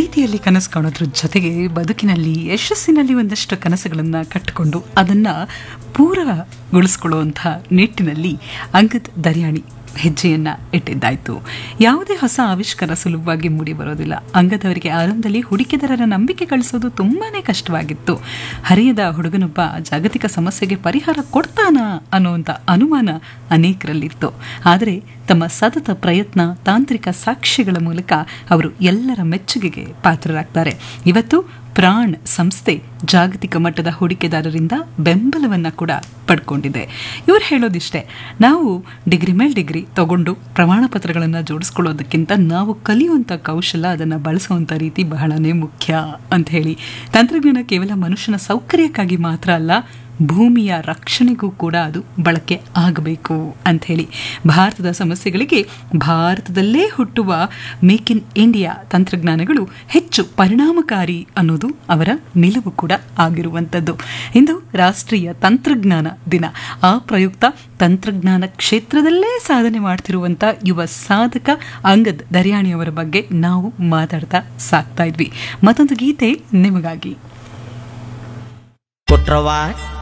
ಪ್ರೀತಿಯಲ್ಲಿ ಕನಸು ಕಾಣೋದ್ರ ಜೊತೆಗೆ ಬದುಕಿನಲ್ಲಿ ಯಶಸ್ಸಿನಲ್ಲಿ ಒಂದಷ್ಟು ಕನಸುಗಳನ್ನು ಕಟ್ಟಿಕೊಂಡು ಅದನ್ನು ಪೂರಗೊಳಿಸ್ಕೊಳ್ಳುವಂಥ ನಿಟ್ಟಿನಲ್ಲಿ ಅಂಗದ್ ದರ್ಯಾಣಿ ಹೆಜ್ಜೆಯನ್ನ ಇಟ್ಟಿದ್ದಾಯ್ತು ಯಾವುದೇ ಹೊಸ ಆವಿಷ್ಕಾರ ಸುಲಭವಾಗಿ ಮೂಡಿ ಬರೋದಿಲ್ಲ ಅಂಗದವರಿಗೆ ಆರಂಭದಲ್ಲಿ ಹೂಡಿಕೆದಾರರ ನಂಬಿಕೆ ಗಳಿಸೋದು ತುಂಬಾನೇ ಕಷ್ಟವಾಗಿತ್ತು ಹರಿಯದ ಹುಡುಗನೊಬ್ಬ ಜಾಗತಿಕ ಸಮಸ್ಯೆಗೆ ಪರಿಹಾರ ಕೊಡ್ತಾನಾ ಅನ್ನುವಂಥ ಅನುಮಾನ ಅನೇಕರಲ್ಲಿತ್ತು ಆದರೆ ತಮ್ಮ ಸತತ ಪ್ರಯತ್ನ ತಾಂತ್ರಿಕ ಸಾಕ್ಷ್ಯಗಳ ಮೂಲಕ ಅವರು ಎಲ್ಲರ ಮೆಚ್ಚುಗೆಗೆ ಪಾತ್ರರಾಗ್ತಾರೆ ಇವತ್ತು ಪ್ರಾಣ್ ಸಂಸ್ಥೆ ಜಾಗತಿಕ ಮಟ್ಟದ ಹೂಡಿಕೆದಾರರಿಂದ ಬೆಂಬಲವನ್ನ ಕೂಡ ಪಡ್ಕೊಂಡಿದೆ ಇವ್ರು ಹೇಳೋದಿಷ್ಟೇ ನಾವು ಡಿಗ್ರಿ ಮೇಲೆ ಡಿಗ್ರಿ ತಗೊಂಡು ಪ್ರಮಾಣ ಪತ್ರಗಳನ್ನು ಜೋಡಿಸ್ಕೊಳ್ಳೋದಕ್ಕಿಂತ ನಾವು ಕಲಿಯುವಂಥ ಕೌಶಲ ಅದನ್ನು ಬಳಸುವಂಥ ರೀತಿ ಬಹಳನೇ ಮುಖ್ಯ ಅಂತ ಹೇಳಿ ತಂತ್ರಜ್ಞಾನ ಕೇವಲ ಮನುಷ್ಯನ ಸೌಕರ್ಯಕ್ಕಾಗಿ ಮಾತ್ರ ಅಲ್ಲ ಭೂಮಿಯ ರಕ್ಷಣೆಗೂ ಕೂಡ ಅದು ಬಳಕೆ ಆಗಬೇಕು ಅಂತ ಹೇಳಿ ಭಾರತದ ಸಮಸ್ಯೆಗಳಿಗೆ ಭಾರತದಲ್ಲೇ ಹುಟ್ಟುವ ಮೇಕ್ ಇನ್ ಇಂಡಿಯಾ ತಂತ್ರಜ್ಞಾನಗಳು ಹೆಚ್ಚು ಪರಿಣಾಮಕಾರಿ ಅನ್ನೋದು ಅವರ ನಿಲುವು ಕೂಡ ಆಗಿರುವಂಥದ್ದು ಇಂದು ರಾಷ್ಟ್ರೀಯ ತಂತ್ರಜ್ಞಾನ ದಿನ ಆ ಪ್ರಯುಕ್ತ ತಂತ್ರಜ್ಞಾನ ಕ್ಷೇತ್ರದಲ್ಲೇ ಸಾಧನೆ ಮಾಡ್ತಿರುವಂಥ ಯುವ ಸಾಧಕ ಅಂಗದ್ ದರ್ಯಾಣಿಯವರ ಬಗ್ಗೆ ನಾವು ಮಾತಾಡ್ತಾ ಸಾಕ್ತಾ ಇದ್ವಿ ಮತ್ತೊಂದು ಗೀತೆ ನಿಮಗಾಗಿ ಕೊಟ್ರವಾ